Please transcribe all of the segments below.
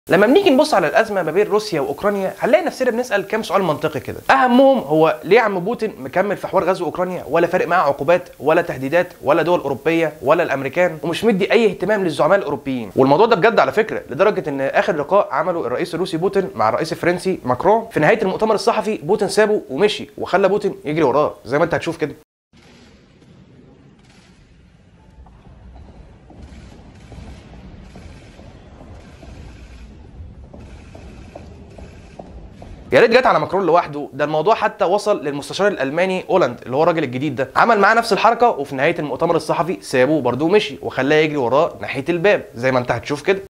لما بنيجي نبص على الازمه ما بين روسيا واوكرانيا هنلاقي نفسنا بنسال كام سؤال منطقي كده اهمهم هو ليه عم بوتين مكمل في حوار غزو اوكرانيا ولا فارق معاه عقوبات ولا تهديدات ولا دول اوروبيه ولا الامريكان ومش مدي اي اهتمام للزعماء الاوروبيين والموضوع ده بجد على فكره لدرجه ان اخر لقاء عمله الرئيس الروسي بوتين مع الرئيس الفرنسي ماكرون في نهايه المؤتمر الصحفي بوتين سابه ومشي وخلى بوتين يجري وراه زي ما انت هتشوف كده يا ريت جت على ماكرون لوحده ده الموضوع حتى وصل للمستشار الالماني اولاند اللي هو الراجل الجديد ده عمل معاه نفس الحركه وفي نهايه المؤتمر الصحفي سابه برضه ومشي وخلاه يجري وراه ناحيه الباب زي ما انت هتشوف كده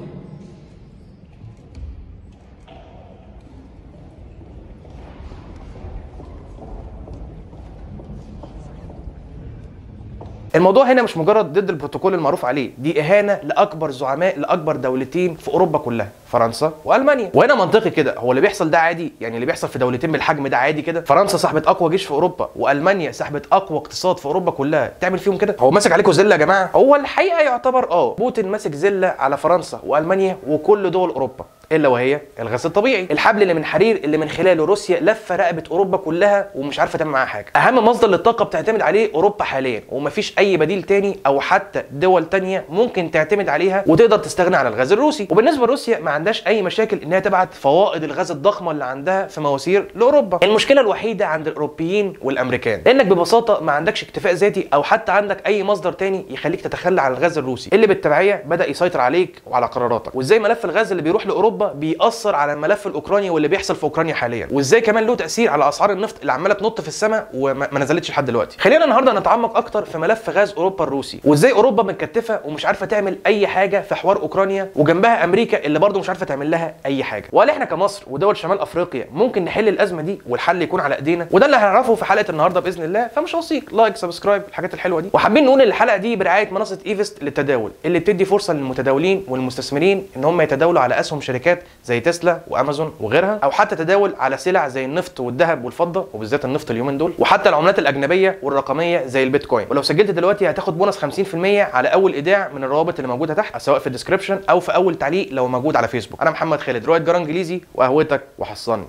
الموضوع هنا مش مجرد ضد البروتوكول المعروف عليه دي اهانه لاكبر زعماء لاكبر دولتين في اوروبا كلها فرنسا والمانيا وهنا منطقي كده هو اللي بيحصل ده عادي يعني اللي بيحصل في دولتين بالحجم ده عادي كده فرنسا صاحبه اقوى جيش في اوروبا والمانيا صاحبه اقوى اقتصاد في اوروبا كلها تعمل فيهم كده هو ماسك عليكم زله يا جماعه هو الحقيقه يعتبر اه بوتين ماسك زله على فرنسا والمانيا وكل دول اوروبا الا وهي الغاز الطبيعي الحبل اللي من حرير اللي من خلاله روسيا لفه رقبه اوروبا كلها ومش عارفه تعمل معاها حاجه اهم مصدر للطاقه بتعتمد عليه اوروبا حاليا ومفيش اي بديل تاني او حتى دول تانية ممكن تعتمد عليها وتقدر تستغنى عن الغاز الروسي وبالنسبه لروسيا ما عندهاش اي مشاكل انها تبعت فوائد الغاز الضخمه اللي عندها في مواسير لاوروبا المشكله الوحيده عند الاوروبيين والامريكان لانك ببساطه ما عندكش اكتفاء ذاتي او حتى عندك اي مصدر تاني يخليك تتخلى عن الغاز الروسي اللي بالتبعيه بدا يسيطر عليك وعلى قراراتك وازاي ملف الغاز اللي بيروح لاوروبا بيأثر على الملف الاوكراني واللي بيحصل في اوكرانيا حاليا وازاي كمان له تاثير على اسعار النفط اللي عماله تنط في السماء وما ما نزلتش لحد دلوقتي خلينا النهارده نتعمق اكتر في ملف غاز اوروبا الروسي وازاي اوروبا متكتفه ومش عارفه تعمل اي حاجه في حوار اوكرانيا وجنبها امريكا اللي برضه مش عارفه تعمل لها اي حاجه وهل احنا كمصر ودول شمال افريقيا ممكن نحل الازمه دي والحل يكون على ايدينا وده اللي هنعرفه في حلقه النهارده باذن الله فمش هوصيك لايك سبسكرايب الحاجات الحلوه دي وحابين نقول ان الحلقه دي برعايه منصه ايفست للتداول اللي بتدي فرصه للمتداولين والمستثمرين ان هم يتداولوا على اسهم شركات زي تسلا وامازون وغيرها او حتى تداول على سلع زي النفط والذهب والفضه وبالذات النفط اليومين دول وحتى العملات الاجنبيه والرقميه زي البيتكوين ولو سجلت دلوقتي هتاخد بونص 50% على اول ايداع من الروابط اللي موجوده تحت سواء في الديسكربشن او في اول تعليق لو موجود على فيسبوك انا محمد خالد رائد جرى انجليزي وقهوتك وحصاني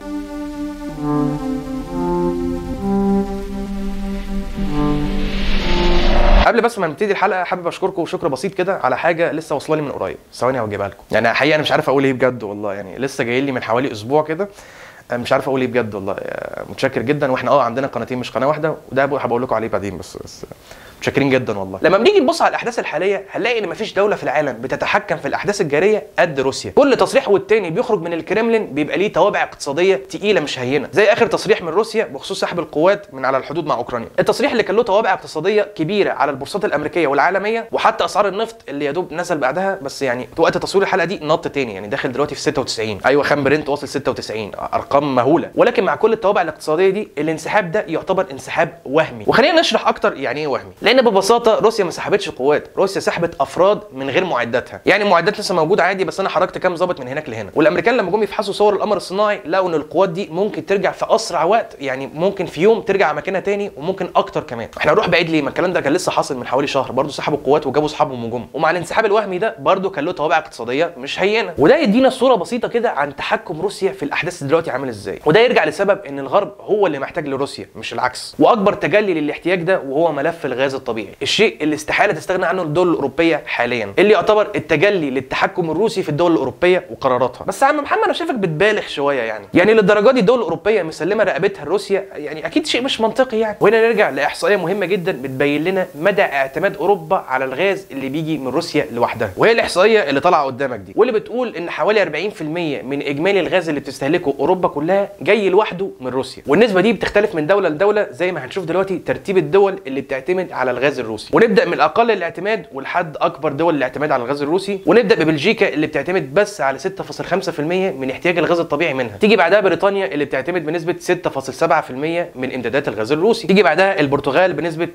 قبل بس ما نبتدي الحلقه حابب اشكركم شكر بسيط كده على حاجه لسه واصله لي من قريب ثواني هجيبها لكم يعني حقيقه انا مش عارف اقول ايه بجد والله يعني لسه جاي لي من حوالي اسبوع كده مش عارف اقول ايه بجد والله متشكر جدا واحنا اه عندنا قناتين مش قناه واحده وده هبقول لكم عليه بعدين بس, بس متشكرين جدا والله لما بنيجي نبص على الاحداث الحاليه هنلاقي ان مفيش دوله في العالم بتتحكم في الاحداث الجاريه قد روسيا كل تصريح والتاني بيخرج من الكرemlin بيبقى ليه توابع اقتصاديه تقيله مش هينه زي اخر تصريح من روسيا بخصوص سحب القوات من على الحدود مع اوكرانيا التصريح اللي كان له توابع اقتصاديه كبيره على البورصات الامريكيه والعالميه وحتى اسعار النفط اللي يا دوب نزل بعدها بس يعني وقت تصوير الحلقه دي نط تاني يعني داخل دلوقتي في 96 ايوه خام برنت واصل 96 ارقام مهوله ولكن مع كل التوابع الاقتصاديه دي الانسحاب ده يعتبر انسحاب وهمي وخلينا نشرح اكتر يعني ايه وهمي لان ببساطه روسيا ما سحبتش قوات روسيا سحبت افراد من غير معداتها يعني المعدات لسه موجوده عادي بس انا حركت كام ظابط من هناك لهنا والامريكان لما جم يفحصوا صور القمر الصناعي لقوا ان القوات دي ممكن ترجع في اسرع وقت يعني ممكن في يوم ترجع مكانها تاني وممكن اكتر كمان احنا نروح بعيد ليه ما الكلام ده كان لسه حاصل من حوالي شهر برضه سحبوا القوات وجابوا اصحابهم وجم ومع الانسحاب الوهمي ده برضه كان له توابع اقتصاديه مش هينه وده يدينا صوره بسيطه كده عن تحكم روسيا في الاحداث دلوقتي عامل ازاي وده يرجع لسبب ان الغرب هو اللي محتاج لروسيا مش العكس واكبر تجلي للاحتياج ده وهو ملف الغاز الطبيعي الشيء اللي استحاله تستغنى عنه الدول الاوروبيه حاليا اللي يعتبر التجلي للتحكم الروسي في الدول الاوروبيه وقراراتها بس يا عم محمد انا شايفك بتبالغ شويه يعني يعني للدرجه دي الدول الاوروبيه مسلمه رقبتها لروسيا يعني اكيد شيء مش منطقي يعني وهنا نرجع لاحصائيه مهمه جدا بتبين لنا مدى اعتماد اوروبا على الغاز اللي بيجي من روسيا لوحدها وهي الاحصائيه اللي طالعه قدامك دي واللي بتقول ان حوالي 40% من اجمالي الغاز اللي بتستهلكه اوروبا كلها جاي لوحده من روسيا والنسبه دي بتختلف من دوله لدوله زي ما هنشوف دلوقتي ترتيب الدول اللي بتعتمد على الغاز الروسي ونبدا من الاقل الاعتماد ولحد اكبر دول الاعتماد على الغاز الروسي ونبدا ببلجيكا اللي بتعتمد بس على 6.5% من احتياج الغاز الطبيعي منها تيجي بعدها بريطانيا اللي بتعتمد بنسبه 6.7% من امدادات الغاز الروسي تيجي بعدها البرتغال بنسبه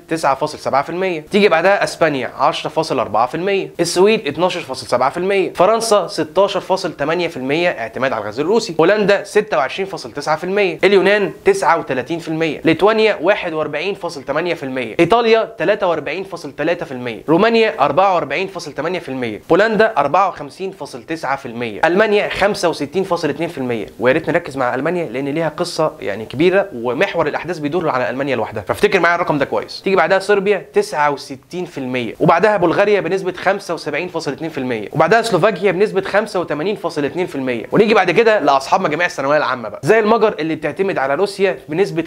9.7% تيجي بعدها اسبانيا 10.4% السويد 12.7% فرنسا 16.8% اعتماد على الغاز الروسي هولندا 26.9% اليونان 39% ليتوانيا 41.8% ايطاليا 43.3% رومانيا 44.8% بولندا 54.9% المانيا 65.2% ويا ريت نركز مع المانيا لان ليها قصه يعني كبيره ومحور الاحداث بيدور على المانيا لوحدها فافتكر معايا الرقم ده كويس تيجي بعدها صربيا 69% وبعدها بلغاريا بنسبه 75.2% وبعدها سلوفاكيا بنسبه 85.2% ونيجي بعد كده لاصحاب مجاميع الثانويه العامه بقى زي المجر اللي بتعتمد على روسيا بنسبه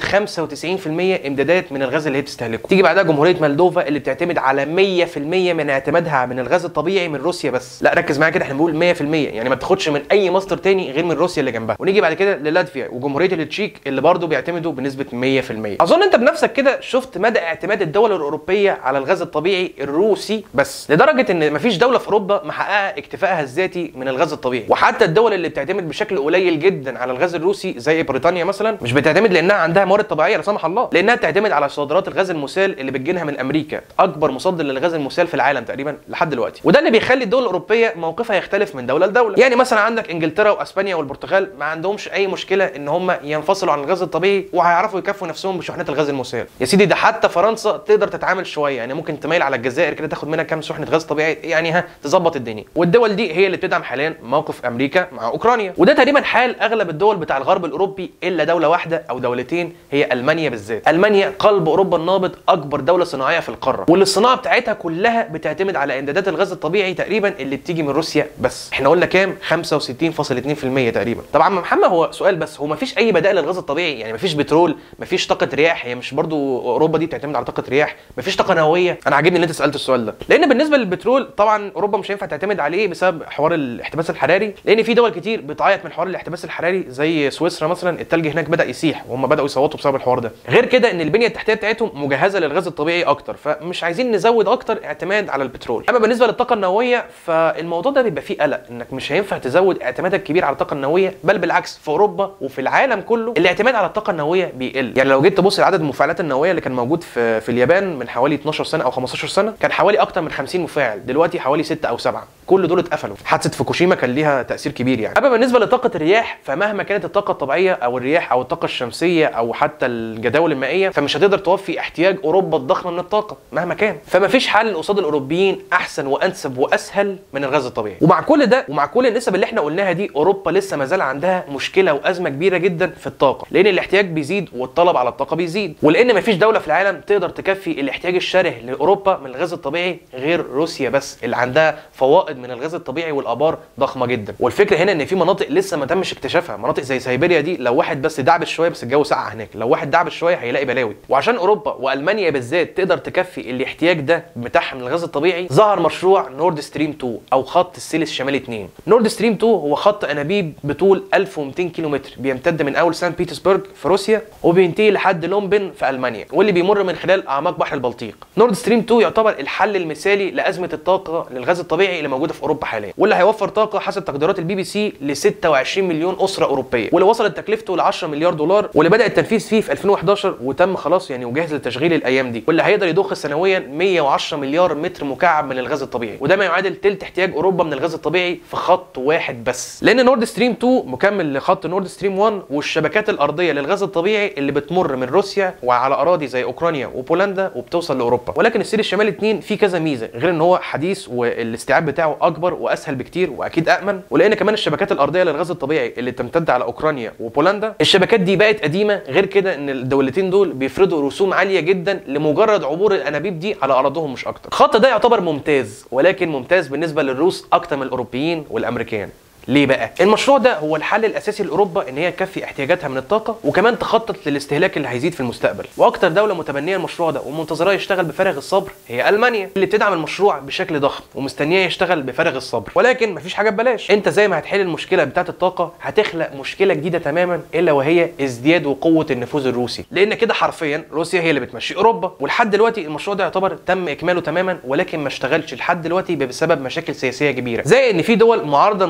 95% امدادات من الغاز اللي هي بتستهلكه تيجي بعدها جمهوريه مولدوفا اللي بتعتمد على 100% من اعتمادها من الغاز الطبيعي من روسيا بس لا ركز معايا كده احنا بنقول 100% يعني ما بتاخدش من اي مصدر تاني غير من روسيا اللي جنبها ونيجي بعد كده للاتفيا وجمهوريه التشيك اللي برضه بيعتمدوا بنسبه 100% اظن انت بنفسك كده شفت مدى اعتماد الدول الاوروبيه على الغاز الطبيعي الروسي بس لدرجه ان مفيش دوله في اوروبا محققه اكتفائها الذاتي من الغاز الطبيعي وحتى الدول اللي بتعتمد بشكل قليل جدا على الغاز الروسي زي بريطانيا مثلا مش بتعتمد لانها عندها موارد طبيعيه لا سمح الله لانها بتعتمد على صادرات الغاز المسال اللي بتجيلها من امريكا اكبر مصدر للغاز المسال في العالم تقريبا لحد دلوقتي وده اللي بيخلي الدول الاوروبيه موقفها يختلف من دوله لدوله يعني مثلا عندك انجلترا واسبانيا والبرتغال ما عندهمش اي مشكله ان هم ينفصلوا عن الغاز الطبيعي وهيعرفوا يكفوا نفسهم بشحنات الغاز المسال يا سيدي ده حتى فرنسا تقدر تتعامل شويه يعني ممكن تميل على الجزائر كده تاخد منها كام شحنه غاز طبيعي يعني ها تظبط الدنيا والدول دي هي اللي بتدعم حاليا موقف امريكا مع اوكرانيا وده تقريبا حال اغلب الدول بتاع الغرب الاوروبي الا دوله واحده او دولتين هي المانيا بالذات المانيا قلب اوروبا النابض اكبر دوله صناعيه في القاره واللي الصناعه بتاعتها كلها بتعتمد على امدادات الغاز الطبيعي تقريبا اللي بتيجي من روسيا بس احنا قلنا كام 65.2% تقريبا طبعا محمد هو سؤال بس هو ما فيش اي بدائل للغاز الطبيعي يعني ما فيش بترول ما فيش طاقه رياح هي مش برضو اوروبا دي بتعتمد على طاقه رياح ما فيش طاقه نوويه انا عاجبني ان انت سالت السؤال ده لان بالنسبه للبترول طبعا اوروبا مش هينفع تعتمد عليه بسبب حوار الاحتباس الحراري لان في دول كتير بتعيط من حوار الاحتباس الحراري زي سويسرا مثلا التلج هناك بدا يسيح وهم بداوا يصوتوا بسبب الحوار ده غير كده ان البنيه التحتيه بتاعتهم مجهزه للغاز الطبيعي اكتر فمش عايزين نزود اكتر اعتماد على البترول اما بالنسبه للطاقه النوويه فالموضوع ده بيبقى فيه قلق انك مش هينفع تزود اعتمادك كبير على الطاقه النوويه بل بالعكس في اوروبا وفي العالم كله الاعتماد على الطاقه النوويه بيقل يعني لو جيت تبص لعدد المفاعلات النوويه اللي كان موجود في في اليابان من حوالي 12 سنه او 15 سنه كان حوالي اكتر من 50 مفاعل دلوقتي حوالي 6 او 7 كل دول اتقفلوا حادثه فوكوشيما كان ليها تاثير كبير يعني اما بالنسبه لطاقه الرياح فمهما كانت الطاقه الطبيعيه او الرياح او الطاقه الشمسيه او حتى الجداول المائيه فمش هتقدر توفي احتياج اوروبا الضخم من الطاقه مهما كان فما فيش حل قصاد الاوروبيين احسن وانسب واسهل من الغاز الطبيعي ومع كل ده ومع كل النسب اللي احنا قلناها دي اوروبا لسه ما زال عندها مشكله وازمه كبيره جدا في الطاقه لان الاحتياج بيزيد والطلب على الطاقه بيزيد ولان ما فيش دوله في العالم تقدر تكفي الاحتياج الشره لاوروبا من الغاز الطبيعي غير روسيا بس اللي عندها فوائد من الغاز الطبيعي والابار ضخمه جدا والفكره هنا ان في مناطق لسه ما تمش اكتشافها مناطق زي سيبيريا دي لو واحد بس دعبس شويه بس الجو ساقع هناك لو واحد دعبس شويه هيلاقي بلاوي وعشان اوروبا والمانيا بالذات تقدر تكفي الاحتياج ده بتاعها من الغاز الطبيعي ظهر مشروع نورد ستريم 2 او خط السيل الشمالي 2 نورد ستريم 2 هو خط انابيب بطول 1200 كيلومتر بيمتد من اول سان بيترسبرج في روسيا وبينتهي لحد لومبن في المانيا واللي بيمر من خلال اعماق بحر البلطيق نورد ستريم 2 يعتبر الحل المثالي لازمه الطاقه للغاز الطبيعي اللي موجوده في اوروبا حاليا واللي هيوفر طاقه حسب تقديرات البي بي سي ل 26 مليون اسره اوروبيه واللي وصلت تكلفته ل 10 مليار دولار واللي بدا التنفيذ فيه في 2011 وتم خلاص يعني وجاهز للتشغيل الايام دي واللي هيقدر يضخ سنويا 110 مليار متر مكعب من الغاز الطبيعي وده ما يعادل تلت احتياج اوروبا من الغاز الطبيعي في خط واحد بس لان نورد ستريم 2 مكمل لخط نورد ستريم 1 والشبكات الارضيه للغاز الطبيعي اللي بتمر من روسيا وعلى اراضي زي اوكرانيا وبولندا وبتوصل لاوروبا ولكن السيل الشمالي 2 فيه كذا ميزه غير ان هو حديث والاستيعاب بتاعه اكبر واسهل بكتير واكيد امن ولان كمان الشبكات الارضيه للغاز الطبيعي اللي تمتد على اوكرانيا وبولندا الشبكات دي بقت قديمه غير كده ان الدولتين دول بيفرضوا رسوم عاليه جدا لمجرد عبور الانابيب دي على ارضهم مش اكتر الخط ده يعتبر ممتاز ولكن ممتاز بالنسبه للروس اكتر من الاوروبيين والامريكان ليه بقى؟ المشروع ده هو الحل الاساسي لاوروبا ان هي تكفي احتياجاتها من الطاقه وكمان تخطط للاستهلاك اللي هيزيد في المستقبل، واكتر دوله متبنيه المشروع ده ومنتظراه يشتغل بفارغ الصبر هي المانيا اللي بتدعم المشروع بشكل ضخم ومستنيه يشتغل بفارغ الصبر، ولكن مفيش حاجه ببلاش، انت زي ما هتحل المشكله بتاعه الطاقه هتخلق مشكله جديده تماما الا وهي ازدياد وقوه النفوذ الروسي، لان كده حرفيا روسيا هي اللي بتمشي اوروبا، ولحد دلوقتي المشروع ده يعتبر تم اكماله تماما ولكن ما اشتغلش لحد دلوقتي بسبب مشاكل سياسيه كبيره، زي ان في دول معارضه المشروع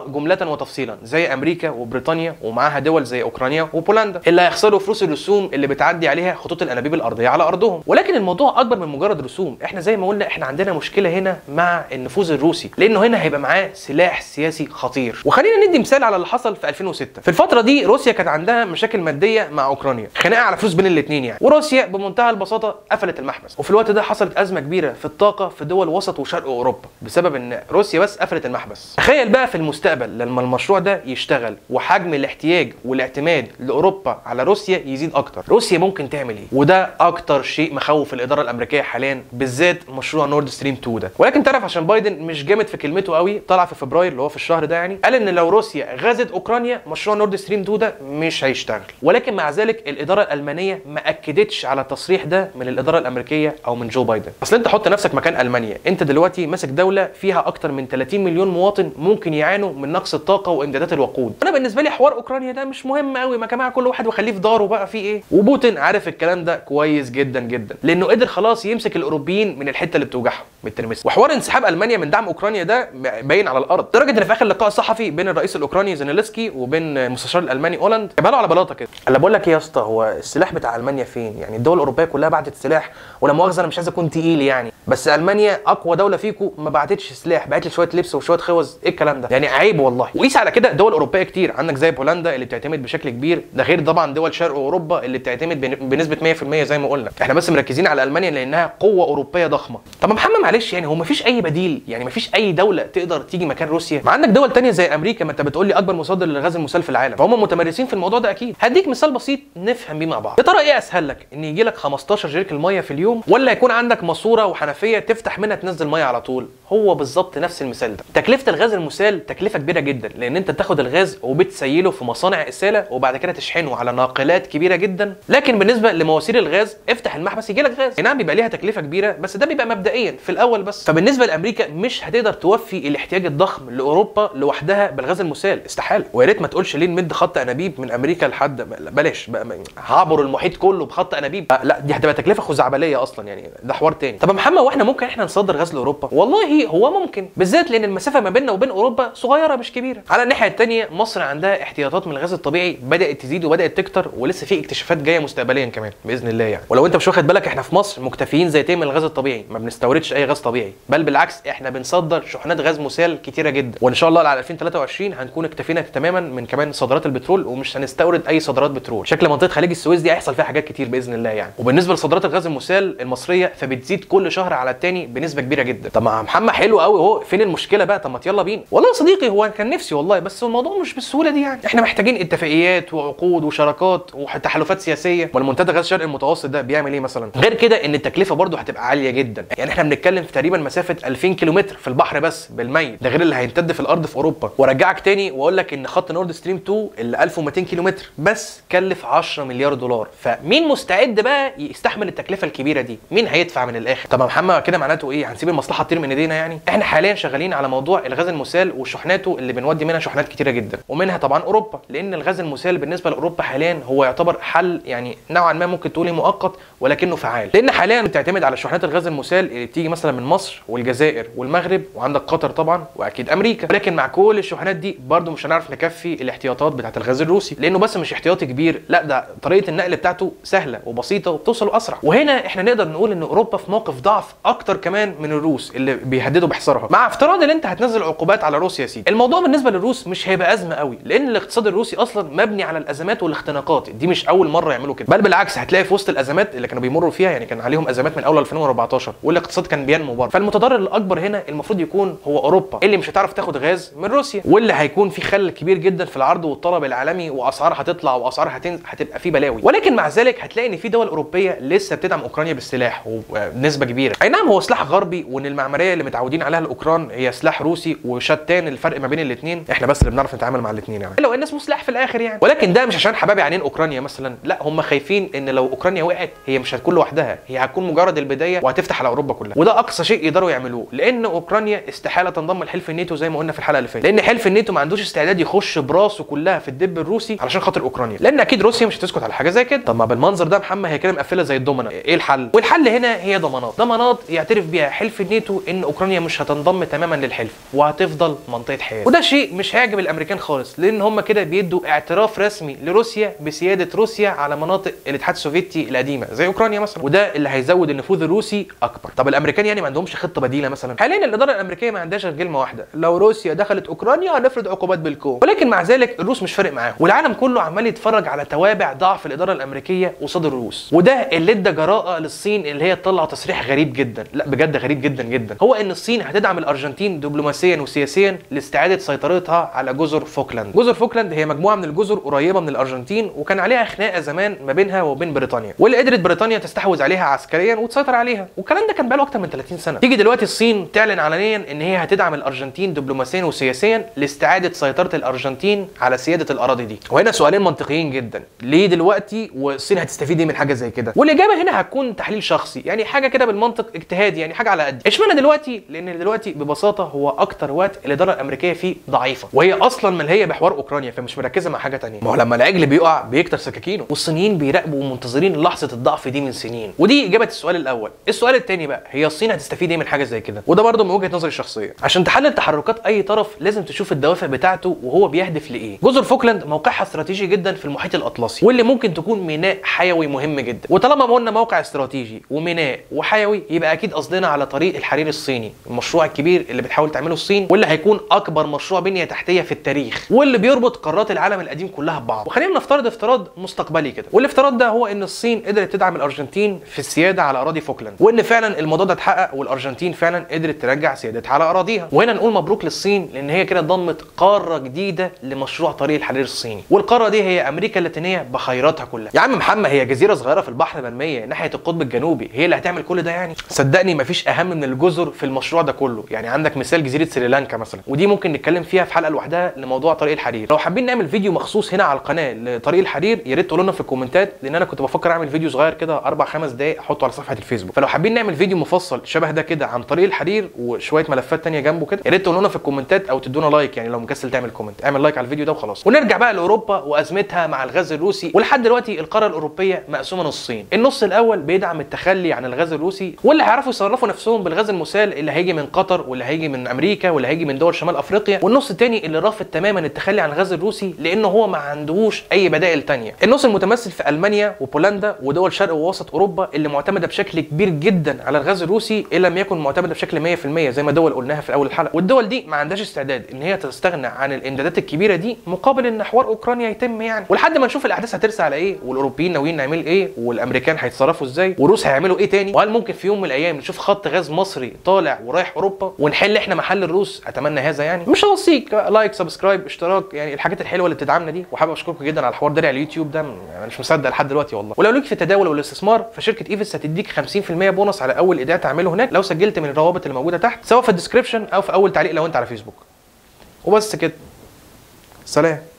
جمله وتفصيلا زي امريكا وبريطانيا ومعاها دول زي اوكرانيا وبولندا اللي هيخسروا فلوس الرسوم اللي بتعدي عليها خطوط الانابيب الارضيه على ارضهم ولكن الموضوع اكبر من مجرد رسوم احنا زي ما قلنا احنا عندنا مشكله هنا مع النفوذ الروسي لانه هنا هيبقى معاه سلاح سياسي خطير وخلينا ندي مثال على اللي حصل في 2006 في الفتره دي روسيا كانت عندها مشاكل ماديه مع اوكرانيا خناقه على فلوس بين الاثنين يعني وروسيا بمنتهى البساطه قفلت المحبس وفي الوقت ده حصلت ازمه كبيره في الطاقه في دول وسط وشرق اوروبا بسبب ان روسيا بس قفلت المحبس تخيل بقى في المستقبل لما المشروع ده يشتغل وحجم الاحتياج والاعتماد لاوروبا على روسيا يزيد اكتر روسيا ممكن تعمل ايه وده اكتر شيء مخوف الاداره الامريكيه حاليا بالذات مشروع نورد ستريم 2 ده ولكن تعرف عشان بايدن مش جامد في كلمته قوي طلع في فبراير اللي هو في الشهر ده يعني قال ان لو روسيا غزت اوكرانيا مشروع نورد ستريم 2 ده مش هيشتغل ولكن مع ذلك الاداره الالمانيه ما اكدتش على التصريح ده من الاداره الامريكيه او من جو بايدن اصل انت حط نفسك مكان المانيا انت دلوقتي ماسك دوله فيها اكتر من 30 مليون مواطن ممكن يعانوا من نقص الطاقه وامدادات الوقود انا بالنسبه لي حوار اوكرانيا ده مش مهم قوي ما جماعه كل واحد وخليه في داره بقى في ايه وبوتين عارف الكلام ده كويس جدا جدا لانه قدر خلاص يمسك الاوروبيين من الحته اللي بتوجعهم من الترمس وحوار انسحاب المانيا من دعم اوكرانيا ده باين على الارض لدرجه ان في اخر لقاء صحفي بين الرئيس الاوكراني زينيلسكي وبين المستشار الالماني اولاند جابها على بلاطه كده انا بقول لك ايه يا اسطى هو السلاح بتاع المانيا فين يعني الدول الاوروبيه كلها بعتت سلاح ولا مؤاخذه انا مش عايز اكون تقيل يعني بس المانيا اقوى دوله فيكم ما بعتتش سلاح بعت لي شويه لبس وشويه خوذ ايه الكلام ده يعني عيب والله وقيس على كده دول اوروبيه كتير عندك زي بولندا اللي بتعتمد بشكل كبير ده غير طبعا دول شرق اوروبا اللي بتعتمد بن- بنسبه 100% زي ما قلنا احنا بس مركزين على المانيا لانها قوه اوروبيه ضخمه طب يا محمد معلش يعني هو ما فيش اي بديل يعني ما فيش اي دوله تقدر تيجي مكان روسيا ما عندك دول تانية زي امريكا ما انت بتقول لي اكبر مصدر للغاز المسال في العالم فهم متمرسين في الموضوع ده اكيد هديك مثال بسيط نفهم بيه مع بعض يا ترى ايه اسهل لك ان يجي لك 15 جيركن ميه في اليوم ولا يكون عندك ماسوره وحنفيه تفتح منها تنزل ميه على طول هو بالظبط نفس المثال ده تكلفه الغاز المسال تكلفه كبيره جدا لان انت تاخد الغاز وبتسيله في مصانع اساله وبعد كده تشحنه على ناقلات كبيره جدا لكن بالنسبه لمواسير الغاز افتح المحبس يجي لك غاز أي نعم بيبقى ليها تكلفه كبيره بس ده بيبقى مبدئيا في الاول بس فبالنسبه لامريكا مش هتقدر توفي الاحتياج الضخم لاوروبا لوحدها بالغاز المسال استحاله ويا ريت ما تقولش ليه نمد خط انابيب من امريكا لحد بلاش بقى هعبر المحيط كله بخط انابيب آه، لا دي هتبقى تكلفه خزعبليه اصلا يعني ده حوار تاني طب يا محمد واحنا ممكن احنا نصدر غاز لاوروبا والله هو ممكن بالذات لان المسافه ما بيننا وبين اوروبا صغيره مش كبيره على الناحيه الثانيه مصر عندها احتياطات من الغاز الطبيعي بدات تزيد وبدات تكتر ولسه في اكتشافات جايه مستقبليا كمان باذن الله يعني ولو انت مش واخد بالك احنا في مصر مكتفيين زيتين من الغاز الطبيعي ما بنستوردش اي غاز طبيعي بل بالعكس احنا بنصدر شحنات غاز مسال كتيره جدا وان شاء الله على 2023 هنكون اكتفينا تماما من كمان صادرات البترول ومش هنستورد اي صادرات بترول شكل منطقه خليج السويس دي هيحصل فيها حاجات كتير باذن الله يعني وبالنسبه لصادرات الغاز المسال المصريه فبتزيد كل شهر على التاني بنسبه كبيره جدا طب ما محمد حلو قوي اهو فين المشكله بقى طب ما يلا بينا والله يا صديقي هو كان نفسي والله بس الموضوع مش بالسهوله دي يعني احنا محتاجين اتفاقيات وعقود وشراكات وتحالفات سياسيه والمنتدى غاز الشرق المتوسط ده بيعمل ايه مثلا غير كده ان التكلفه برضه هتبقى عاليه جدا يعني احنا بنتكلم في تقريبا مسافه 2000 كيلومتر في البحر بس بالميت ده غير اللي هيمتد في الارض في اوروبا وارجعك تاني واقول لك ان خط نورد ستريم 2 اللي 1200 كيلومتر بس كلف 10 مليار دولار فمين مستعد بقى يستحمل التكلفه الكبيره دي مين هيدفع من الاخر طب يا محمد كده معناته ايه هنسيب المصلحه تطير من ايدينا يعني احنا حاليا شغالين على موضوع الغاز المسال وشحناته اللي بنودي منها شحنات كتيره جدا ومنها طبعا اوروبا لان الغاز المسال بالنسبه لاوروبا حاليا هو يعتبر حل يعني نوعا ما ممكن تقولي مؤقت ولكنه فعال لان حاليا بتعتمد على شحنات الغاز المسال اللي بتيجي مثلا من مصر والجزائر والمغرب وعندك قطر طبعا واكيد امريكا ولكن مع كل الشحنات دي برضه مش هنعرف نكفي الاحتياطات بتاعه الغاز الروسي لانه بس مش احتياطي كبير لا ده طريقه النقل بتاعته سهله وبسيطه وبتوصل اسرع وهنا احنا نقدر نقول ان اوروبا في موقف ضعف اكتر كمان من الروس اللي بيهددوا بحصارها مع افتراض ان انت هتنزل عقوبات على روسيا يا سيدي الموضوع بالنسبه للروس مش هيبقى ازمه قوي لان الاقتصاد الروسي اصلا مبني على الازمات والاختناقات دي مش اول مره يعملوا كده بل بالعكس هتلاقي في وسط الازمات اللي كانوا بيمروا فيها يعني كان عليهم ازمات من اول 2014 والاقتصاد كان بينمو برضه فالمتضرر الاكبر هنا المفروض يكون هو اوروبا اللي مش هتعرف تاخد غاز من روسيا واللي هيكون في خلل كبير جدا في العرض والطلب العالمي واسعار هتطلع واسعار هتنزل هتبقى في بلاوي ولكن مع ذلك هتلاقي ان في دول اوروبيه لسه بتدعم اوكرانيا بالسلاح وبنسبه كبيره اي نعم هو سلاح غربي وان المعماريه اللي متعودين عليها الاوكران هي سلاح روسي وشتان الفرق ما بين الاثنين احنا بس اللي بنعرف نتعامل مع الاثنين يعني لو ان اسمه سلاح في الاخر يعني ولكن ده مش عشان حبايب عينين اوكرانيا مثلا لا هم خايفين ان لو اوكرانيا وقعت هي مش هتكون لوحدها هي هتكون مجرد البدايه وهتفتح على اوروبا كلها وده اقصى شيء يقدروا يعملوه لان اوكرانيا استحاله تنضم لحلف الناتو زي ما قلنا في الحلقه اللي فاتت لان حلف الناتو ما عندوش استعداد يخش براسه كلها في الدب الروسي علشان خاطر اوكرانيا لان اكيد روسيا مش هتسكت على حاجه زي كده طب ما بالمنظر ده محمد هي كده مقفله زي الضمنه ايه الحل والحل هنا هي ضمانات ضمانات يعترف بيها حلف الناتو ان اوكرانيا مش هتنضم تماما للحلف وهتفضل منطقه حلف الحياد وده شيء مش هيعجب الامريكان خالص لان هم كده بيدوا اعتراف رسمي لروسيا بسياده روسيا على مناطق الاتحاد السوفيتي القديمه زي اوكرانيا مثلا وده اللي هيزود النفوذ الروسي اكبر طب الامريكان يعني ما عندهمش خطه بديله مثلا حاليا الاداره الامريكيه ما عندهاش غير كلمه واحده لو روسيا دخلت اوكرانيا هنفرض عقوبات بالكون ولكن مع ذلك الروس مش فارق معاهم والعالم كله عمال يتفرج على توابع ضعف الاداره الامريكيه قصاد الروس وده اللي ادى جراءه للصين اللي هي تطلع تصريح غريب جدا لا بجد غريب جدا جدا هو ان الصين هتدعم الارجنتين دبلوماسيا وسياسيا لاستعاده سيطرتها على جزر فوكلاند جزر فوكلاند هي مجموعه من الجزر قريبه من الارجنتين وكان عليها خناقه زمان ما بينها وبين بريطانيا واللي قدرت بريطانيا تستحوذ عليها عسكريا وتسيطر عليها والكلام ده كان بقاله اكتر من 30 سنه تيجي دلوقتي الصين تعلن علنيا ان هي هتدعم الارجنتين دبلوماسيا وسياسيا لاستعاده سيطره الارجنتين على سياده الاراضي دي وهنا سؤالين منطقيين جدا ليه دلوقتي والصين هتستفيد ايه من حاجه زي كده والاجابه هنا هتكون تحليل شخصي يعني حاجه كده بالمنطق اجتهادي يعني حاجه على قد اشمعنى دلوقتي لان دلوقتي ببساطه هو اكتر وقت الاداره الامريكيه فيه ضعيفه وهي اصلا ملهيه بحوار اوكرانيا فمش مركزه مع حاجه تانية ما هو لما العجل بيقع بيكتر سكاكينه والصينيين بيراقبوا ومنتظرين لحظه الضعف دي من سنين ودي اجابه السؤال الاول السؤال الثاني بقى هي الصين هتستفيد ايه من حاجه زي كده وده برضه من وجهه نظري الشخصيه عشان تحلل تحركات اي طرف لازم تشوف الدوافع بتاعته وهو بيهدف لايه جزر فوكلاند موقعها استراتيجي جدا في المحيط الاطلسي واللي ممكن تكون ميناء حيوي مهم جدا وطالما ما قلنا موقع استراتيجي وميناء وحيوي يبقى اكيد قصدنا على طريق الحرير الصيني المشروع الكبير اللي بتحاول تعمله الصين واللي هيكون اكبر مشروع بنيه تحتيه في التاريخ واللي بيربط قارات العالم القديم كلها ببعض وخلينا نفترض افتراض مستقبلي كده والافتراض ده هو ان الصين قدرت تدعم الارجنتين في السياده على اراضي فوكلاند وان فعلا الموضوع ده اتحقق والارجنتين فعلا قدرت ترجع سيادتها على اراضيها وهنا نقول مبروك للصين لان هي كده ضمت قاره جديده لمشروع طريق الحرير الصيني والقاره دي هي امريكا اللاتينيه بخيراتها كلها يا عم محمد هي جزيره صغيره في البحر المرميه ناحيه القطب الجنوبي هي اللي هتعمل كل ده يعني صدقني مفيش اهم من الجزر في المشروع ده كله يعني عندك مثال جزيره سريلانكا مثلا ودي ممكن نتكلم فيها في حلقه لوحدها لموضوع طريق الحرير لو حابين نعمل فيديو مخصوص هنا على القناه لطريق الحرير يا ريت تقولوا لنا في الكومنتات لان انا كنت بفكر اعمل فيديو صغير كده اربع خمس دقائق احطه على صفحه الفيسبوك فلو حابين نعمل فيديو مفصل شبه ده كده عن طريق الحرير وشويه ملفات تانية جنبه كده يا ريت تقولوا لنا في الكومنتات او تدونا لايك يعني لو مكسل تعمل كومنت اعمل لايك على الفيديو ده وخلاص ونرجع بقى لاوروبا وازمتها مع الغاز الروسي ولحد دلوقتي القاره الاوروبيه مقسومه نصين النص الاول بيدعم التخلي عن الغاز الروسي واللي هيعرفوا يصرفوا نفسهم بالغاز المسال اللي هيجي من قطر واللي هيجي من امريكا واللي هيجي من دول شمال افريقيا والنص الثاني اللي رافض تماما التخلي عن الغاز الروسي لانه هو ما عندهوش اي بدائل تانية النص المتمثل في المانيا وبولندا ودول شرق ووسط اوروبا اللي معتمده بشكل كبير جدا على الغاز الروسي ان لم يكن معتمده بشكل 100% زي ما دول قلناها في اول الحلقه والدول دي ما عندهاش استعداد ان هي تستغنى عن الامدادات الكبيره دي مقابل ان حوار اوكرانيا يتم يعني ولحد ما نشوف الاحداث هترسى على ايه والاوروبيين ناويين نعمل ايه والامريكان هيتصرفوا ازاي والروس هيعملوا ايه تاني وهل ممكن في يوم من الايام نشوف خط غاز مصري طالع ورايح اوروبا ونحل احنا محل الروس اتمنى هذا يعني مش هوصيك لايك سبسكرايب اشتراك يعني الحاجات الحلوه اللي بتدعمنا دي وحابب اشكركم جدا على الحوار ده على اليوتيوب ده يعني مش مصدق لحد دلوقتي والله ولو ليك في التداول والاستثمار فشركه ايفس هتديك 50% بونص على اول ايداع تعمله هناك لو سجلت من الروابط اللي موجوده تحت سواء في الديسكربشن او في اول تعليق لو انت على فيسبوك وبس كده سلام